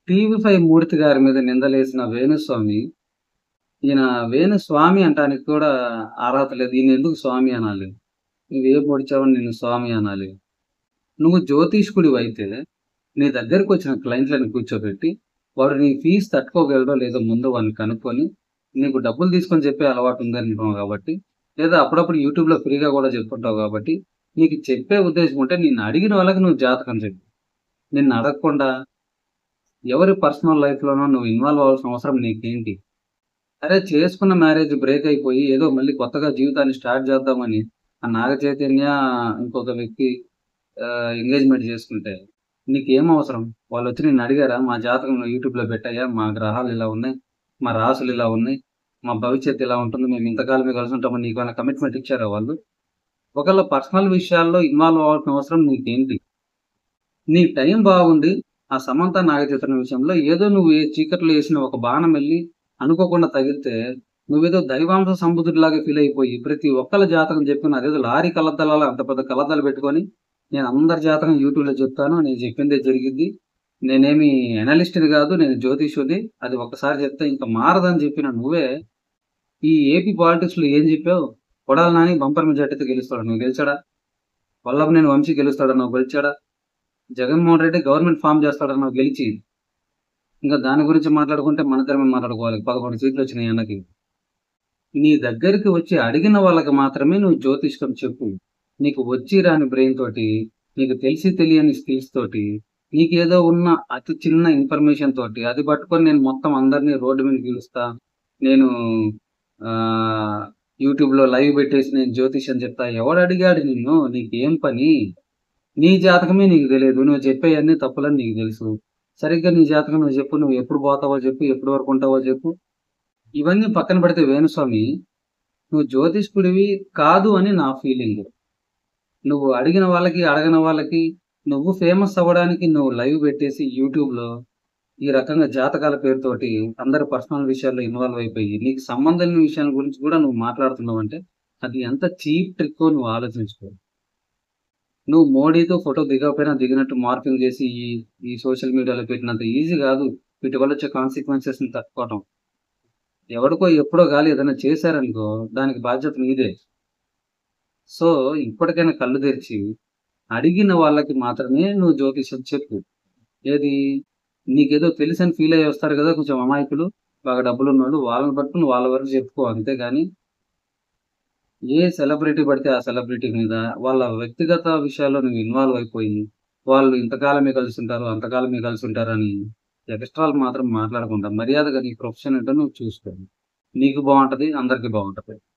TV five మూర్తి గారి మీద నిందలేసిన వేణుస్వామి ఈయన వేణుస్వామి అంటానికి కూడా అర్హత లేదు ఈయన ఎందుకు స్వామి అనాలి నువ్వు ఏ పొడిచావని నేను స్వామి అనాలి నువ్వు జ్యోతిష్కుడివి అయితే నీ దగ్గరకు వచ్చిన క్లయింట్లను కూర్చోబెట్టి వాడు నీ ఫీజు తట్టుకోగలడో లేదో ముందు వాడిని కనుక్కొని నీకు డబ్బులు తీసుకొని చెప్పే అలవాటు ఉందనుకున్నావు కాబట్టి లేదా అప్పుడప్పుడు యూట్యూబ్లో ఫ్రీగా కూడా చెప్పుకుంటావు కాబట్టి నీకు చెప్పే ఉద్దేశం ఉంటే నిన్ను అడిగిన వాళ్ళకి నువ్వు జాతకం చెప్పు నిన్ను అడగకుండా ఎవరి పర్సనల్ లైఫ్లోనో నువ్వు ఇన్వాల్వ్ అవ్వాల్సిన అవసరం నీకేంటి అరే చేసుకున్న మ్యారేజ్ బ్రేక్ అయిపోయి ఏదో మళ్ళీ కొత్తగా జీవితాన్ని స్టార్ట్ చేద్దామని ఆ నాగ చైతన్య ఇంకొక వ్యక్తి ఎంగేజ్మెంట్ చేసుకుంటే నీకేం అవసరం వాళ్ళు వచ్చి నేను అడిగారా మా జాతకం యూట్యూబ్లో పెట్టాయా మా గ్రహాలు ఇలా ఉన్నాయి మా రాసులు ఇలా ఉన్నాయి మా భవిష్యత్తు ఇలా ఉంటుంది మేము ఇంతకాలమే కలిసి ఉంటామని నీకు ఏమైనా కమిట్మెంట్ ఇచ్చారా వాళ్ళు ఒకళ్ళ పర్సనల్ విషయాల్లో ఇన్వాల్వ్ అవ్వాల్సిన అవసరం నీకేంటి నీ టైం బాగుండి ఆ సమంత నాగచైతన్య విషయంలో ఏదో నువ్వు ఏ చీకట్లో వేసిన ఒక బాణం వెళ్ళి అనుకోకుండా తగిలితే నువ్వేదో దైవాంశ సంబుద్ధుడిలాగా ఫీల్ అయిపోయి ప్రతి ఒక్కళ్ళ జాతకం చెప్పిన అదేదో లారీ కలద్దలాల అంత పెద్ద కలద్దలు పెట్టుకొని నేను అందరి జాతకం యూట్యూబ్లో చెప్తాను నేను చెప్పిందే జరిగింది నేనేమి అనలిస్ట్ని కాదు నేను జ్యోతిష్యుడి అది ఒక్కసారి చెప్తే ఇంకా మారదని చెప్పిన నువ్వే ఈ ఏపీ పాలిటిక్స్లో ఏం చెప్పావు కొడాలి నాని బంపర్ మెజార్టీతో గెలుస్తాడు నువ్వు గెలిచాడా వల్లభ నేను వంశీ గెలుస్తాడు నువ్వు గెలిచాడా జగన్మోహన్ రెడ్డి గవర్నమెంట్ ఫామ్ చేస్తాడు నువ్వు గెలిచి ఇంకా దాని గురించి మాట్లాడుకుంటే మన తరమే మాట్లాడుకోవాలి పదకొండు సీట్లు వచ్చినాయి అన్నకి నీ దగ్గరికి వచ్చి అడిగిన వాళ్ళకి మాత్రమే నువ్వు జ్యోతిష్కం చెప్పు నీకు వచ్చి రాని బ్రెయిన్ తోటి నీకు తెలిసి తెలియని స్కిల్స్ తోటి నీకేదో ఉన్న అతి చిన్న ఇన్ఫర్మేషన్ తోటి అది పట్టుకొని నేను మొత్తం అందరినీ రోడ్డు మీద గెలుస్తా నేను ఆ, యూట్యూబ్లో లైవ్ పెట్టేసి నేను జ్యోతిష్యం చెప్తా ఎవడు అడిగాడు నిన్ను నీకేం పని నీ జాతకమే నీకు తెలియదు నువ్వు చెప్పేవన్నీ తప్పులని నీకు తెలుసు సరిగ్గా నీ జాతకం నువ్వు చెప్పు నువ్వు ఎప్పుడు పోతావో చెప్పు ఎప్పుడు వరకు ఉంటావో చెప్పు ఇవన్నీ పక్కన పెడితే వేణుస్వామి నువ్వు జ్యోతిష్కుడివి కాదు అని నా ఫీలింగ్ నువ్వు అడిగిన వాళ్ళకి అడగని వాళ్ళకి నువ్వు ఫేమస్ అవ్వడానికి నువ్వు లైవ్ పెట్టేసి యూట్యూబ్లో ఈ రకంగా జాతకాల పేరుతోటి అందరి పర్సనల్ విషయాల్లో ఇన్వాల్వ్ అయిపోయి నీకు సంబంధం లేని విషయాల గురించి కూడా నువ్వు మాట్లాడుతున్నావు అంటే అది ఎంత చీప్ ట్రిక్కో నువ్వు ఆలోచించుకో నువ్వు మోడీతో ఫోటో దిగకపోయినా దిగినట్టు మార్పింగ్ చేసి ఈ ఈ సోషల్ మీడియాలో పెట్టినంత ఈజీ కాదు వీటి వల్ల వచ్చే కాన్సిక్వెన్సెస్ని తట్టుకోవటం ఎవరికో ఎప్పుడో గాలి ఏదైనా చేశారనుకో దానికి బాధ్యత నీదే సో ఇప్పటికైనా కళ్ళు తెరిచి అడిగిన వాళ్ళకి మాత్రమే నువ్వు జ్యోతిషం చెప్పు ఏది నీకేదో తెలిసని ఫీల్ అయ్యి వస్తారు కదా కొంచెం అమాయకులు బాగా డబ్బులు ఉన్నాడు వాళ్ళని పట్టుకుని వాళ్ళ వరకు చెప్పుకో అంతేగాని ఏ సెలబ్రిటీ పడితే ఆ సెలబ్రిటీ మీద వాళ్ళ వ్యక్తిగత విషయాల్లో నువ్వు ఇన్వాల్వ్ అయిపోయి వాళ్ళు ఇంతకాలమే కలిసి ఉంటారు అంతకాలమే కలిసి ఉంటారు అని ఎక్స్ట్రాలు మాత్రం మాట్లాడకుండా మర్యాదగా నీ ప్రొఫెషన్ ఏంటో నువ్వు చూసుకో నీకు బాగుంటది అందరికి బాగుంటది